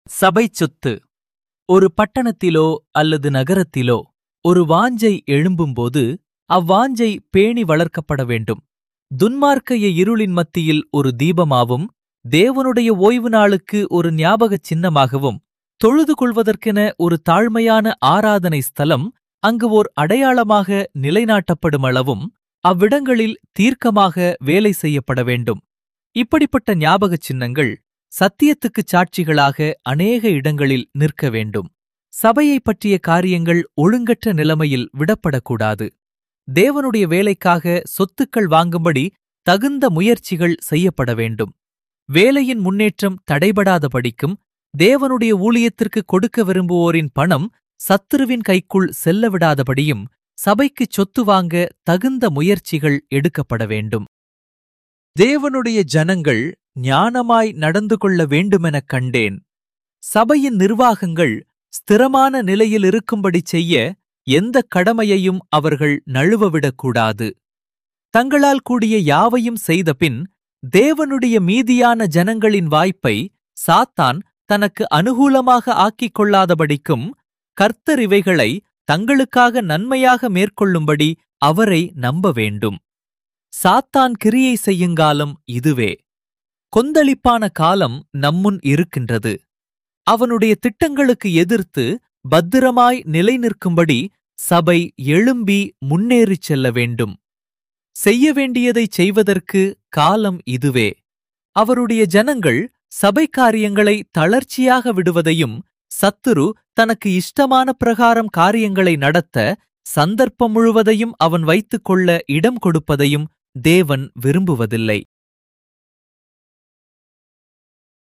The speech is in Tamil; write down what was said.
சபை சொத்து ஒரு பட்டணத்திலோ அல்லது நகரத்திலோ ஒரு வாஞ்சை எழும்பும்போது அவ்வாஞ்சை பேணி வளர்க்கப்பட வேண்டும் துன்மார்க்கைய இருளின் மத்தியில் ஒரு தீபமாவும் தேவனுடைய ஓய்வு நாளுக்கு ஒரு ஞாபகச் சின்னமாகவும் தொழுது கொள்வதற்கென ஒரு தாழ்மையான ஆராதனை ஸ்தலம் அங்கு ஓர் அடையாளமாக நிலைநாட்டப்படும் அளவும் அவ்விடங்களில் தீர்க்கமாக வேலை செய்யப்பட வேண்டும் இப்படிப்பட்ட ஞாபகச் சின்னங்கள் சத்தியத்துக்குச் சாட்சிகளாக அநேக இடங்களில் நிற்க வேண்டும் சபையைப் பற்றிய காரியங்கள் ஒழுங்கற்ற நிலைமையில் விடப்படக்கூடாது தேவனுடைய வேலைக்காக சொத்துக்கள் வாங்கும்படி தகுந்த முயற்சிகள் செய்யப்பட வேண்டும் வேலையின் முன்னேற்றம் தடைபடாதபடிக்கும் தேவனுடைய ஊழியத்திற்கு கொடுக்க விரும்புவோரின் பணம் சத்துருவின் கைக்குள் செல்லவிடாதபடியும் சபைக்குச் சொத்து வாங்க தகுந்த முயற்சிகள் எடுக்கப்பட வேண்டும் தேவனுடைய ஜனங்கள் ஞானமாய் நடந்து கொள்ள வேண்டுமெனக் கண்டேன் சபையின் நிர்வாகங்கள் ஸ்திரமான நிலையில் இருக்கும்படி செய்ய எந்த கடமையையும் அவர்கள் நழுவவிடக்கூடாது தங்களால் கூடிய யாவையும் செய்தபின் தேவனுடைய மீதியான ஜனங்களின் வாய்ப்பை சாத்தான் தனக்கு அனுகூலமாக ஆக்கிக் கொள்ளாதபடிக்கும் கர்த்தர் இவைகளை தங்களுக்காக நன்மையாக மேற்கொள்ளும்படி அவரை நம்ப வேண்டும் சாத்தான் கிரியை செய்யுங்காலம் இதுவே கொந்தளிப்பான காலம் நம்முன் இருக்கின்றது அவனுடைய திட்டங்களுக்கு எதிர்த்து பத்திரமாய் நிலைநிற்கும்படி சபை எழும்பி முன்னேறிச் செல்ல வேண்டும் செய்ய வேண்டியதைச் செய்வதற்கு காலம் இதுவே அவருடைய ஜனங்கள் சபை காரியங்களை தளர்ச்சியாக விடுவதையும் சத்துரு தனக்கு இஷ்டமான பிரகாரம் காரியங்களை நடத்த சந்தர்ப்பம் முழுவதையும் அவன் வைத்துக் கொள்ள இடம் கொடுப்பதையும் தேவன் விரும்புவதில்லை